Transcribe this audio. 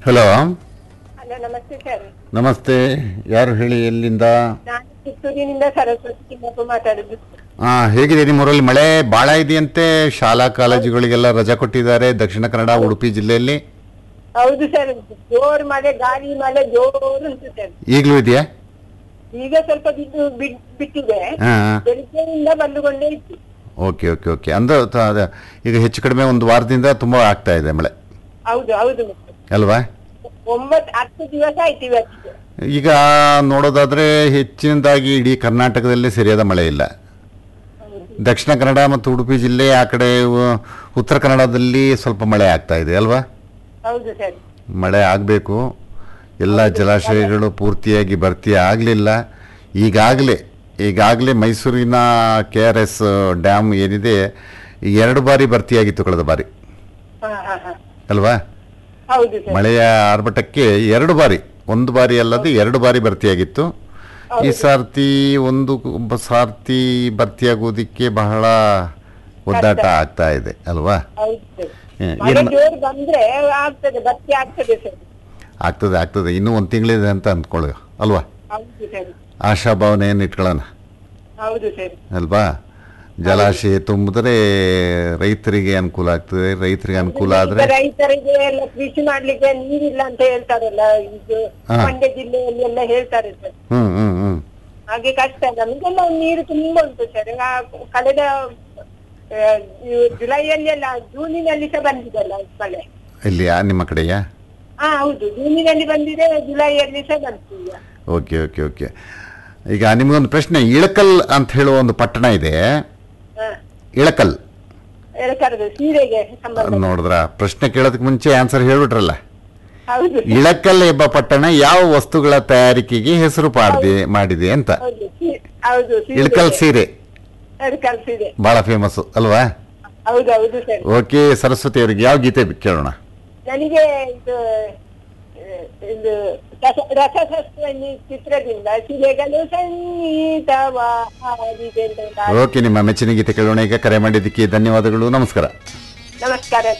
Hello hello ನಮಸ್ತೆ sir ನಮಸ್ತೆ ಯಾರು ಹೇಳಿ ಎಲ್ಲಿಂದ ನಾನು ಪುತ್ತೂರಿನಿಂದ ಸರಸ್ವತಿ ತಿಮ್ಮಪ್ಪ ಮಾತಾಡುದು ಹಾ ಹೇಗಿದೆ ನಿಮ್ಮೂರಲ್ಲಿ ಮಳೆ ಭಾಳ ಇದೆಯಂತೆ ಶಾಲಾ ಕಾಲೇಜುಗಳಿಗೆಲ್ಲ ರಜಾ ಕೊಟ್ಟಿದ್ದಾರೆ ದಕ್ಷಿಣ ಕನ್ನಡ ಉಡುಪಿ ಜಿಲ್ಲೆಯಲ್ಲಿ ಹೌದು ಸರ್ ಜೋರ್ ಮಳೆ ಗಾಳಿ ಮಳೆ ಜೋರು ಉಂಟು ಸರ್ ಈಗಲೂ ಇದೆಯಾ ಈಗ ಸ್ವಲ್ಪ ಬಿದ್ದು ಬಿಡ್- ಬಿಟ್ಟಿದೆ ಹಾ ಬೆಳಿಗ್ಗೆಯಿಂದ ಬಂದುಕೊಂಡೇ ಇತ್ತು ಓಕೆ ಓಕೆ ಓಕೆ ಅಂದ್ರೆ ತ- ಅದ- ಈಗ ಹೆಚ್ಚು ಕಡಿಮೆ ಒಂದು ವಾರದಿಂದ ತುಂಬ ಆಗ್ತಾ ಇದೆ ಮಳೆ ಹೌದು ಹೌದು ಮತ್ತೆ. ಅಲ್ವಾ ಒಂಬತ್ತು ಹತ್ತು ದಿವಸ ಆಯ್ತು ಇವತ್ತಿಗೆ ಈಗ ನೋಡೋದಾದ್ರೆ ಹೆಚ್ಚಿನದಾಗಿ ಇಡೀ ಕರ್ನಾಟಕದಲ್ಲಿ ಸರಿಯಾದ ಮಳೆ ಇಲ್ಲ ದಕ್ಷಿಣ ಕನ್ನಡ ಮತ್ತು ಉಡುಪಿ ಜಿಲ್ಲೆ ಆ ಕಡೆ ಉ- ಉತ್ತರ ಕನ್ನಡದಲ್ಲಿ ಸ್ವಲ್ಪ ಮಳೆ ಆಗ್ತಾ ಇದೆ ಅಲ್ವಾ ಹೌದು ಸರ್ ಮಳೆ ಆಗಬೇಕು ಎಲ್ಲ ಜಲಾಶಯಗಳು ಪೂರ್ತಿಯಾಗಿ ಭರ್ತಿ ಆಗಲಿಲ್ಲ ಈಗಾಗಲೇ ಈಗಾಗಲೇ ಮೈಸೂರಿನ ಕೆ ಆರ್ ಎಸ್ ಡ್ಯಾಮ್ ಏನಿದೆ ಎರಡು ಬಾರಿ ಭರ್ತಿಯಾಗಿತ್ತು ಕಳೆದ ಬಾರಿ ಹಾ ಹಾ ಹಾ ಅಲ್ವಾ ಹೌದು ಸರ್ ಮಳೆಯ ಆರ್ಭಟಕ್ಕೆ ಎರಡು ಬಾರಿ ಒಂದು ಬಾರಿ ಅಲ್ಲದೆ ಎರಡು ಬಾರಿ ಭರ್ತಿಯಾಗಿತ್ತು ಈ ಸಾರ್ತಿ ಒಂದು ಒಬ್ಬ ಸಾರ್ತಿ ಭರ್ತಿಯಾಗೋದಿಕ್ಕೆ ಬಹಳ ಒದ್ದಾಟ ಆಗ್ತಾ ಇದೆ ಅಲ್ವಾ ಹೌದು ಸರ್ ಏ, ಮಳೆ ಏನ್- ಜೋರು ಬಂದ್ರೆ ಆಗ್ತದೆ ಭರ್ತಿ ಆಗ್ತದೆ ಸರ್ ಆಗ್ತದೆ ಆಗ್ತದೆ ಇನ್ನೂ ಒಂದು ತಿಂಗಳಿದೆ ಅಂತ ಅಂದ್ಕೊಳ್ಳಿ ಅಲ್ವಾ ಹೌದು ಸರ್ ಆಶಾಭಾವನೆಯನ್ನು ಇಟ್ಕೊಳ್ಳೋಣ ಹೌದು ಸರ್ ಅಲ್ವಾ ಜಲಾಶಯ ತುಂಬಿದ್ರೆ ರೈತರಿಗೆ ಅನುಕೂಲ ಆಗ್ತದೆ ರೈತರಿಗೆ ಅನುಕೂಲ ಆದ್ರೆ ಈಗ ರೈತರಿಗೆ ಎಲ್ಲ ಕೃಷಿ ಮಾಡ್ಲಿಕ್ಕೆ ನೀರಿಲ್ಲ ಅಂತ ಹೇಳ್ತಾರಲ್ಲ ಇದು ಹಾ. ಮಂಡ್ಯ ಜಿಲ್ಲೆಯಲ್ಲಿ ಎಲ್ಲ ಹೇಳ್ತಾರೆ ಸರ್ ಹ್ಮ್ ಹ್ಮ್ ಹ್ಮ್ ಹಾಗೆ ಕಷ್ಟ ನಮಗೆಲ್ಲ ನೀರು ತುಂಬಾ ಉಂಟು ಸರ್ ಆ ಕಳೆದ ಆ, ಇವ್ ಜುಲೈಯಲ್ಲಿ ಎಲ್ಲ ಜೂನಿನಲ್ಲಿ ಸಹ ಬಂದಿದಲ್ಲ ಮಳೆ ಇಲ್ಲಿಯಾ ನಿಮ್ಮ ಕಡೆಯಾ ಹಾ ಹೌದು ಜೂನಿನಲ್ಲಿ ಬಂದಿದೆ ಜುಲೈಯಲ್ಲಿ ಸಹ ಬಂತು ಈಗ ಓಕೆ ಓಕೆ ಓಕೆ ಈಗ ನಿಮಗೊಂದು ಪ್ರಶ್ನೆ ಇಳಕಲ್ ಅಂತ ಹೇಳುವ ಒಂದು ಪಟ್ಟಣ ಇದೆ ಹಾ ಇಳಕಲ್ ಹೇಳ್ತಾರದು ಸೀರೆಗೆ ಸಂಬಂಧ ನೋಡಿದ್ರ ಪ್ರಶ್ನೆ ಕೇಳೋದಕ್ಕೆ ಮುಂಚೆ ಆನ್ಸರ್ ಹೇಳ್ಬಿಟ್ರಲ್ಲ ಹೌದು ಇಳಕಲ್ ಎಂಬ ಪಟ್ಟಣ ಯಾವ ವಸ್ತುಗಳ ತಯಾರಿಕೆಗೆ ಹೆಸರು ಪಾಡಿದೆ ಮಾಡಿದೆ ಅಂತ ಹೌದು ಸೀ- ಹೌದು ಸೀರೆ. ಇಳಕಲ್ ಸೀರೆ ಇಳಕಲ್ ಸೀರೆ ಬಹಳ ಫೇಮಸ್ ಅಲ್ವಾ ಹೌದು ಹೌದು ಸರ್ ಓಕೆ ಸರಸ್ವತಿ ಅವರಿಗೆ ಯಾವ ಗೀತೆ ಕೇಳೋಣ ನನಗೆ ಇದು ಆ, ಇದು ರಸ- ರಸಶಾಸ್ತ್ರನಿ ಚಿತ್ರದಿಂದ ಶಿಲೆಗಳು ಸಂಗೀತವ ಹಾಡಿದೆ ಅಂತ ಒಂದು ಹಾಡು. ಓಕೆ ನಿಮ್ಮ ಮೆಚ್ಚಿನ ಗೀತೆ ಕೇಳೋಣ ಈಗ ಕರೆ ಮಾಡಿದ್ದಕ್ಕೆ ಧನ್ಯವಾದಗಳು ನಮಸ್ಕಾರ ನಮಸ್ಕಾರ